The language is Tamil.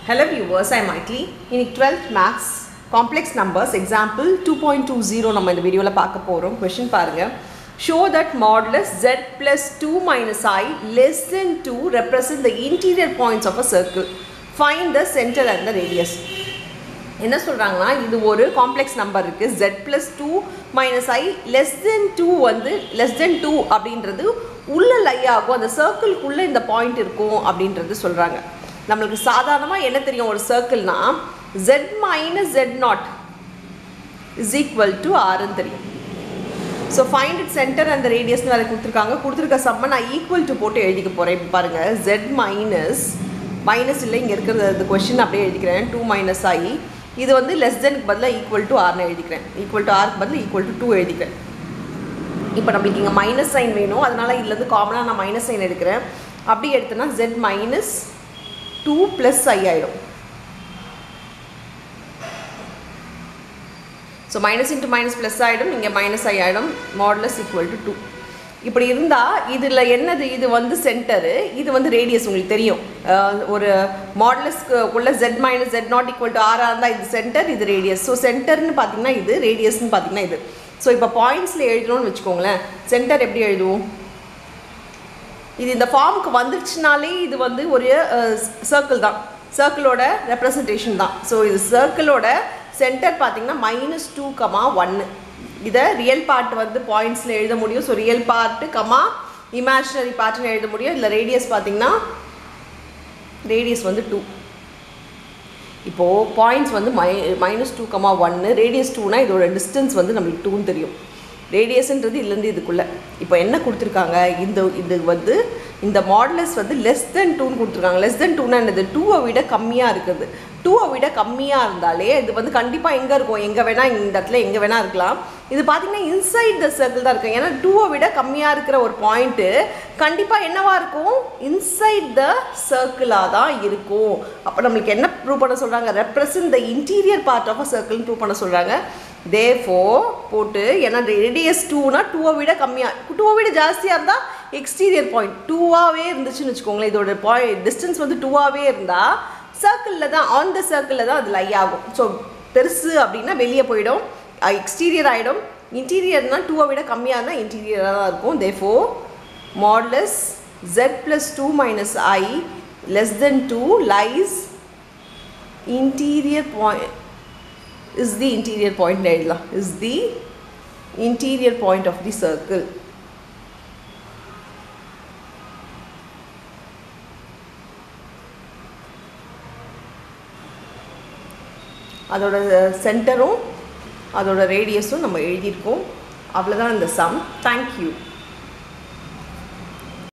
Hello viewers, I am Maitli. In 12th Maths Complex Numbers Example 2.20 நம்ம இந்த வீடியோவில் பார்க்க போகிறோம் கொஷின் பாருங்க Show that modulus z plus 2 minus i less than 2 represent the interior points of a circle. Find the center and the radius. என்ன சொல்கிறாங்கன்னா இது ஒரு காம்ப்ளெக்ஸ் நம்பர் இருக்குது z plus two minus i less than two வந்து லெஸ் தென் டூ அப்படின்றது உள்ள லை ஆகும் அந்த சர்க்கிள்குள்ளே இந்த பாயிண்ட் இருக்கும் அப்படின்றது சொல்கிறாங்க நம்மளுக்கு சாதாரணமாக என்ன தெரியும் ஒரு சர்க்கிள்னா z minus z naught is equal to ஆறுன்னு தெரியும் ஸோ ஃபைண்ட் இட் சென்டர் அந்த ரேடியஸ்னு வேறு கொடுத்துருக்காங்க கொடுத்துருக்க சம்ம நான் ஈக்குவல் டு போட்டு எழுதிக்க போகிறேன் இப்போ பாருங்கள் ஜெட் மைனஸ் மைனஸ் இல்லை இங்கே இருக்கிறது அந்த கொஷின் அப்படியே எழுதிக்கிறேன் டூ மைனஸ் ஐ இது வந்து லெஸ் தெனுக்கு பதிலாக ஈக்குவல் டு ஆர்னு எழுதிக்கிறேன் ஈக்குவல் டு ஆருக்கு பதில் ஈக்குவல் டு டூ எழுதிக்கிறேன் இப்போ நம்மளுக்கு இங்கே மைனஸ் சைன் வேணும் அதனால் இதுலேருந்து காமனாக நான் மைனஸ் சைன் எடுக்கிறேன் அப்படி எடுத்தேன்னா z minus two plus i ஆகிடும் so minus into minus plus ஆகிடும் இங்கே மைனஸ் ஐ ஆகிடும் மாடலஸ் ஈக்குவல் டு டூ இப்படி இருந்தால் இதில் என்னது இது வந்து சென்டரு இது வந்து ரேடியஸ் உங்களுக்கு தெரியும் அஹ் ஒரு மாடலஸ்க்கு உள்ள z minus z naught equal to ஆராக இருந்தால் இது சென்டர் இது ரேடியஸ் ஸோ சென்டர்னு பார்த்தீங்கன்னா இது ரேடியஸ்னு பார்த்தீங்கன்னா இது ஸோ இப்போ பாயிண்ட்ஸில் எழுதணும்னு வச்சுக்கோங்களேன் சென்டர் எப்படி எழுதுவோம் இது இந்த ஃபார்முக்கு வந்துருச்சுனாலே இது வந்து ஒரு சர்க்கிள் தான் சர்க்கிளோட ரெப்ரசன்டேஷன் தான் ஸோ இது சர்க்கிளோட சென்டர் பார்த்தீங்கன்னா மைனஸ் டூ கமா ஒன்று இதை ரியல் பார்ட் வந்து பாயிண்ட்ஸில் எழுத முடியும் so real part comma imaginary பார்ட்டுன்னு எழுத முடியும் இதில் ரேடியஸ் பார்த்தீங்கன்னா ரேடியஸ் வந்து டூ இப்போது பாயிண்ட்ஸ் வந்து மை மைனஸ் டூ கமா ஒன்று ரேடியஸ் டூனா இதோட டிஸ்டன்ஸ் வந்து நம்மளுக்கு டூன்னு தெரியும் ரேடியஸ்ன்றது இதுலேருந்து இதுக்குள்ளே இப்போ என்ன கொடுத்துருக்காங்க இந்த இது வந்து இந்த மாடலஸ் வந்து லெஸ் தென் டூன்னு கொடுத்துருக்காங்க லெஸ் தென் டூனா என்னது டூவை விட கம்மியாக இருக்குது டூவை விட கம்மியாக இருந்தாலே இது வந்து கண்டிப்பாக எங்கே இருக்கும் எங்கே வேணால் இந்த இடத்துல எங்கே வேணால் இருக்கலாம் இது பார்த்திங்கன்னா இன்சைட் த சர்க்கிள் தான் இருக்கும் ஏன்னா டூவை விட கம்மியாக இருக்கிற ஒரு பாயிண்ட்டு கண்டிப்பாக என்னவா இருக்கும் இன்சைட் த சர்க்கிளாக தான் இருக்கும் அப்போ நம்மளுக்கு என்ன ப்ரூவ் பண்ண சொல்கிறாங்க represent the interior part of a சர்க்கிள்னு ப்ரூவ் பண்ண சொல்கிறாங்க தே ஃபோ போட்டு ஏன்னா ரேடியஸ் டூனா டூவை விட கம்மியாக டூவை விட ஜாஸ்தியாக இருந்தால் எக்ஸ்டீரியர் பாயிண்ட் டூவாகவே இருந்துச்சுன்னு வச்சுக்கோங்களேன் இதோட பாயிண்ட் டிஸ்டன்ஸ் வந்து டூவாகவே இருந்தால் சர்க்கிளில் தான் ஆன் த சர்க்கிளில் தான் அது லை ஆகும் ஸோ பெருசு அப்படின்னா வெளியே போயிடும் எக்ஸ்டீரியர் ஆகிடும் இன்டீரியர்னால் டூவை விட கம்மியாக இருந்தால் இன்டீரியராக தான் இருக்கும் தே ஃபோ modulus z plus two minus i less than two lies interior point is the interior point எழுதலாம் is the interior point of the circle அதோட சென்டரும் அதோட ரேடியஸும் நம்ம எழுதியிருக்கோம் அவ்வளோதான் இந்த சம் தேங்க்யூ